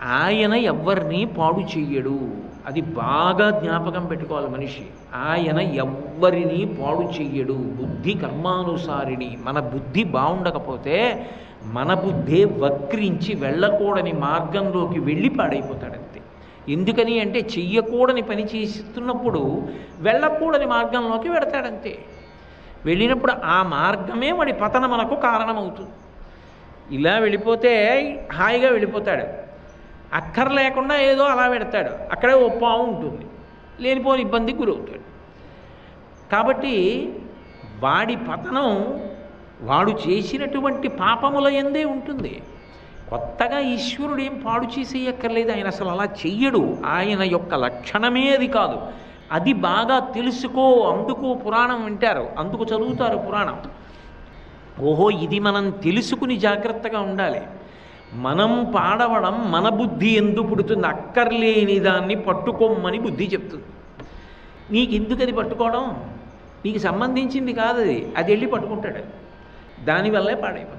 ఆయన ఎవ్వరిని పాడు చెయ్యడు అది బాగా జ్ఞాపకం పెట్టుకోవాలి మనిషి ఆయన ఎవ్వరిని పాడు చెయ్యడు బుద్ధి కర్మానుసారిణి మన బుద్ధి బాగుండకపోతే మన బుద్ధే వక్రించి వెళ్ళకూడని మార్గంలోకి వెళ్ళి పాడైపోతాడంతే ఎందుకని అంటే చెయ్యకూడని పని చేస్తున్నప్పుడు వెళ్ళకూడని మార్గంలోకి వెడతాడంతే వెళ్ళినప్పుడు ఆ మార్గమే వాడి పతన మనకు కారణమవుతుంది ఇలా వెళ్ళిపోతే హాయిగా వెళ్ళిపోతాడు అక్కర లేకుండా ఏదో అలా పెడతాడు అక్కడే ఓ పాము ఉంటుంది లేనిపోని ఇబ్బందికి గురవుతాడు కాబట్టి వాడి పతనం వాడు చేసినటువంటి పాపముల ఎందే ఉంటుంది కొత్తగా ఈశ్వరుడు ఏం పాడు చేసేయక్కర్లేదు ఆయన అసలు అలా చెయ్యడు ఆయన యొక్క లక్షణమే అది కాదు అది బాగా తెలుసుకో అందుకు పురాణం వింటారు అందుకు చదువుతారు పురాణం ఓహో ఇది మనం తెలుసుకుని జాగ్రత్తగా ఉండాలి మనం పాడవడం మన బుద్ధి ఎందు పుడుతుంది అక్కర్లేని దాన్ని పట్టుకోమని బుద్ధి చెప్తుంది నీకు ఎందుకు అది పట్టుకోవడం నీకు సంబంధించింది కాదు అది అది వెళ్ళి పట్టుకుంటాడు దానివల్లే పాడైపోతాడు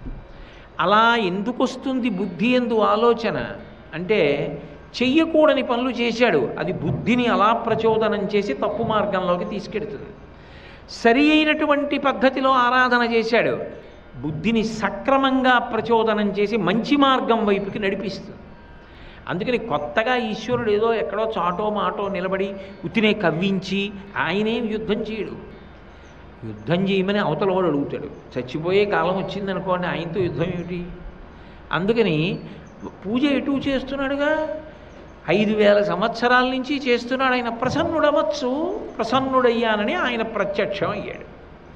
అలా ఎందుకు వస్తుంది బుద్ధి ఎందు ఆలోచన అంటే చెయ్యకూడని పనులు చేశాడు అది బుద్ధిని అలా ప్రచోదనం చేసి తప్పు మార్గంలోకి తీసుకెడుతుంది సరి అయినటువంటి పద్ధతిలో ఆరాధన చేశాడు బుద్ధిని సక్రమంగా ప్రచోదనం చేసి మంచి మార్గం వైపుకి నడిపిస్తుంది అందుకని కొత్తగా ఈశ్వరుడు ఏదో ఎక్కడో చాటో మాటో నిలబడి ఉత్తినే కవ్వించి ఆయనేం యుద్ధం చేయడు యుద్ధం చేయమని అవతల వాడు అడుగుతాడు చచ్చిపోయే కాలం వచ్చిందనుకోండి ఆయనతో యుద్ధం ఏమిటి అందుకని పూజ ఎటు చేస్తున్నాడుగా ఐదు వేల సంవత్సరాల నుంచి చేస్తున్నాడు ఆయన ప్రసన్నుడవచ్చు ప్రసన్నుడయ్యానని ఆయన ప్రత్యక్షం అయ్యాడు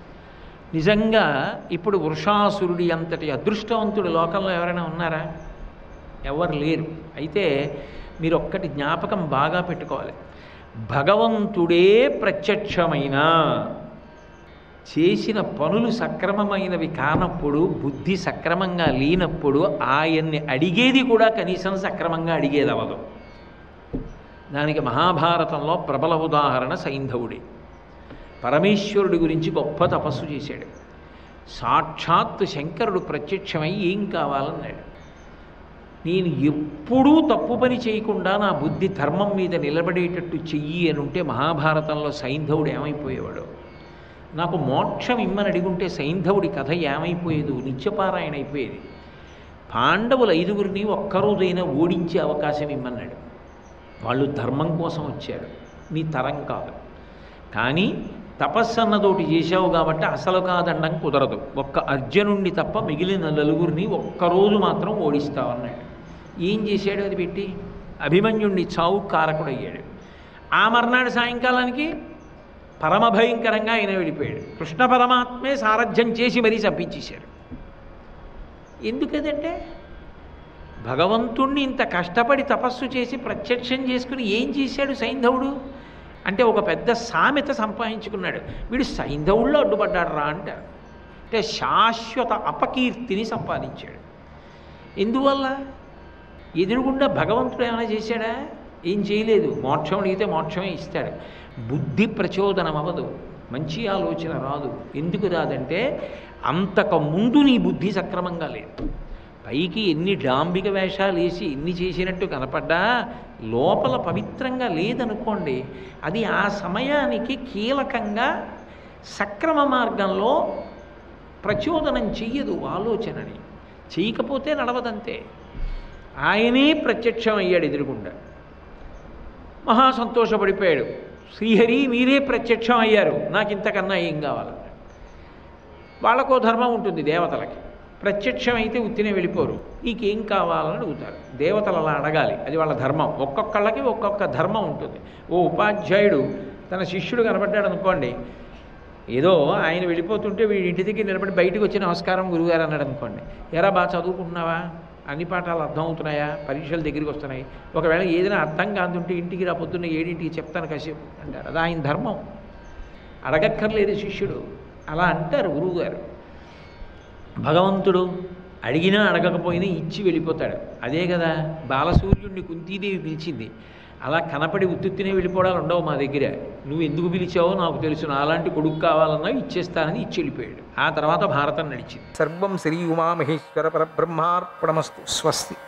నిజంగా ఇప్పుడు వృషాసురుడి అంతటి అదృష్టవంతుడు లోకంలో ఎవరైనా ఉన్నారా ఎవరు లేరు అయితే మీరు ఒక్కటి జ్ఞాపకం బాగా పెట్టుకోవాలి భగవంతుడే ప్రత్యక్షమైన చేసిన పనులు సక్రమమైనవి కానప్పుడు బుద్ధి సక్రమంగా లేనప్పుడు ఆయన్ని అడిగేది కూడా కనీసం సక్రమంగా అడిగేది అవ్వదు దానికి మహాభారతంలో ప్రబల ఉదాహరణ సైంధవుడే పరమేశ్వరుడి గురించి గొప్ప తపస్సు చేశాడు సాక్షాత్ శంకరుడు ప్రత్యక్షమై ఏం కావాలన్నాడు నేను ఎప్పుడూ తప్పు పని చేయకుండా నా బుద్ధి ధర్మం మీద నిలబడేటట్టు చెయ్యి అని ఉంటే మహాభారతంలో సైంధవుడు ఏమైపోయేవాడు నాకు మోక్షం ఇమ్మని అడిగుంటే సైంధవుడి కథ ఏమైపోయేది నిత్యపారాయణ అయిపోయేది పాండవులు ఐదుగురిని ఒక్కరోజైనా ఓడించే అవకాశం ఇమ్మన్నాడు వాళ్ళు ధర్మం కోసం వచ్చారు నీ తరం కాదు కానీ తపస్సు అన్నదోటి చేశావు కాబట్టి అసలు కాదండం కుదరదు ఒక్క అర్జునుణ్ణి తప్ప మిగిలిన నలుగురిని ఒక్కరోజు మాత్రం ఓడిస్తావన్నాడు ఏం చేశాడు అది పెట్టి అభిమన్యుణ్ణి చావు కారకుడయ్యాడు ఆ మర్నాడు సాయంకాలానికి పరమ భయంకరంగా ఆయన వెళ్ళిపోయాడు కృష్ణ పరమాత్మే సారథ్యం చేసి మరీ చంపించేశాడు ఎందుకదంటే భగవంతుణ్ణి ఇంత కష్టపడి తపస్సు చేసి ప్రత్యక్షం చేసుకుని ఏం చేశాడు సైంధవుడు అంటే ఒక పెద్ద సామెత సంపాదించుకున్నాడు వీడు సైంధవుల్లో అడ్డుపడ్డాడు రా అంటారు అంటే శాశ్వత అపకీర్తిని సంపాదించాడు ఎందువల్ల ఎదురుగుండా భగవంతుడు ఏమైనా చేశాడా ఏం చేయలేదు మోక్షం అడిగితే మోక్షమే ఇస్తాడు బుద్ధి ప్రచోదనం అవ్వదు మంచి ఆలోచన రాదు ఎందుకు రాదంటే అంతకు ముందు నీ బుద్ధి సక్రమంగా లేదు పైకి ఎన్ని డాంబిక వేషాలు వేసి ఎన్ని చేసినట్టు కనపడ్డా లోపల పవిత్రంగా లేదనుకోండి అది ఆ సమయానికి కీలకంగా సక్రమ మార్గంలో ప్రచోదనం చెయ్యదు ఆలోచనని చేయకపోతే నడవదంతే ఆయనే ప్రత్యక్షం అయ్యాడు ఎదురుగుండా మహా సంతోషపడిపోయాడు శ్రీహరి మీరే ప్రత్యక్షం అయ్యారు నాకు ఇంతకన్నా ఏం కావాలన్నాడు వాళ్ళకో ధర్మం ఉంటుంది దేవతలకి ప్రత్యక్షం అయితే ఉత్తినే వెళ్ళిపోరు నీకేం కావాలని అడుగుతారు దేవతలు అలా అడగాలి అది వాళ్ళ ధర్మం ఒక్కొక్కళ్ళకి ఒక్కొక్క ధర్మం ఉంటుంది ఓ ఉపాధ్యాయుడు తన శిష్యుడు కనబడ్డాడు అనుకోండి ఏదో ఆయన వెళ్ళిపోతుంటే వీడి ఇంటి దగ్గర నిలబడి బయటకు వచ్చి నమస్కారం గురుగారు అన్నాడు అనుకోండి ఎరా బాగా చదువుకుంటున్నావా అన్ని పాఠాలు అర్థం అవుతున్నాయా పరీక్షలు దగ్గరికి వస్తున్నాయి ఒకవేళ ఏదైనా అర్థం కాదుంటే ఇంటికి రా పొద్దున్న ఏడింటికి చెప్తాను కాసేపు అంటారు అది ఆయన ధర్మం అడగక్కర్లేదు శిష్యుడు అలా అంటారు గురువుగారు భగవంతుడు అడిగినా అడగకపోయినా ఇచ్చి వెళ్ళిపోతాడు అదే కదా బాలసూర్యుడిని కుంతీదేవి పిలిచింది అలా కనపడి ఉత్తుత్తినే వెళ్ళిపోవడాలు ఉండవు మా దగ్గర నువ్వు ఎందుకు పిలిచావో నాకు తెలుసు అలాంటి కొడుకు కావాలన్నా ఇచ్చేస్తానని ఇచ్చి వెళ్ళిపోయాడు ఆ తర్వాత భారతం నడిచింది సర్వం శ్రీ ఉమామహేశ్వర పరబ్రహ్మార్పణమస్తు స్వస్తి